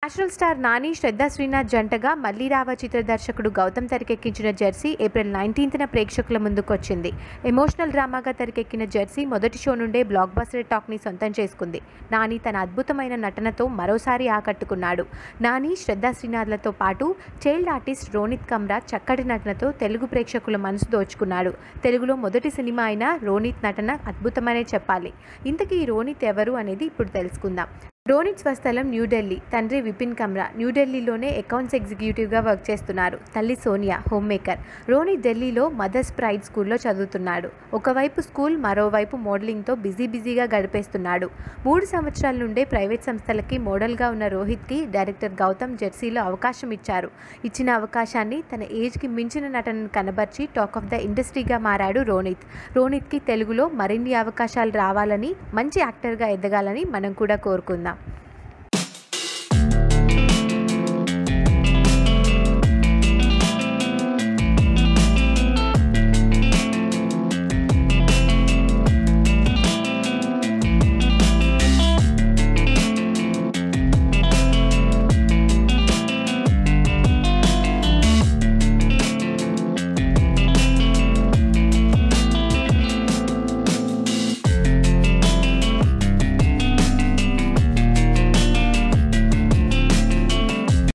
national star Nani Shraddha Srinath జంటగా మళ్ళీ రావ చిత్ర దర్శకుడు గౌతమ్ తెరకెక్కించిన జెర్సీ ఏప్రిల్ నైన్టీన్త్న ప్రేక్షకుల ముందుకు వచ్చింది ఎమోషనల్ డ్రామాగా తెరకెక్కిన జెర్సీ మొదటి షో నుండే బ్లాక్ బస్టర్ టాక్ని సొంతం చేసుకుంది నాని తన అద్భుతమైన నటనతో మరోసారి ఆకట్టుకున్నాడు నాని శ్రద్ధ శ్రీనాథ్లతో పాటు చైల్డ్ ఆర్టిస్ట్ రోనిత్ కమ్రా చక్కటి నటనతో తెలుగు ప్రేక్షకుల మనసు దోచుకున్నాడు తెలుగులో మొదటి సినిమా అయిన రోనిత్ నటన అద్భుతమనే చెప్పాలి ఇంతకీ ఈ రోనిత్ ఎవరు అనేది ఇప్పుడు తెలుసుకుందాం రోనిత్ స్వస్థలం న్యూఢిల్లీ తండ్రి విపిన్ కమ్రా న్యూఢిల్లీలోనే అకౌంట్స్ ఎగ్జిక్యూటివ్గా వర్క్ చేస్తున్నారు తల్లి సోనియా హోమ్ మేకర్ రోనిత్ ఢిల్లీలో మదర్స్ ప్రైడ్ స్కూల్లో చదువుతున్నాడు ఒకవైపు స్కూల్ మరోవైపు మోడలింగ్తో బిజీ బిజీగా గడిపేస్తున్నాడు మూడు సంవత్సరాల నుండే ప్రైవేట్ సంస్థలకి మోడల్గా ఉన్న రోహిత్కి డైరెక్టర్ గౌతమ్ జెర్సీలో అవకాశం ఇచ్చారు ఇచ్చిన అవకాశాన్ని తన ఏజ్కి మించిన నటనను కనబర్చి టాక్ ఆఫ్ ద ఇండస్ట్రీగా మారాడు రోనిత్ రోనిత్కి తెలుగులో మరిన్ని అవకాశాలు రావాలని మంచి యాక్టర్గా ఎదగాలని మనం కూడా కోరుకుందాం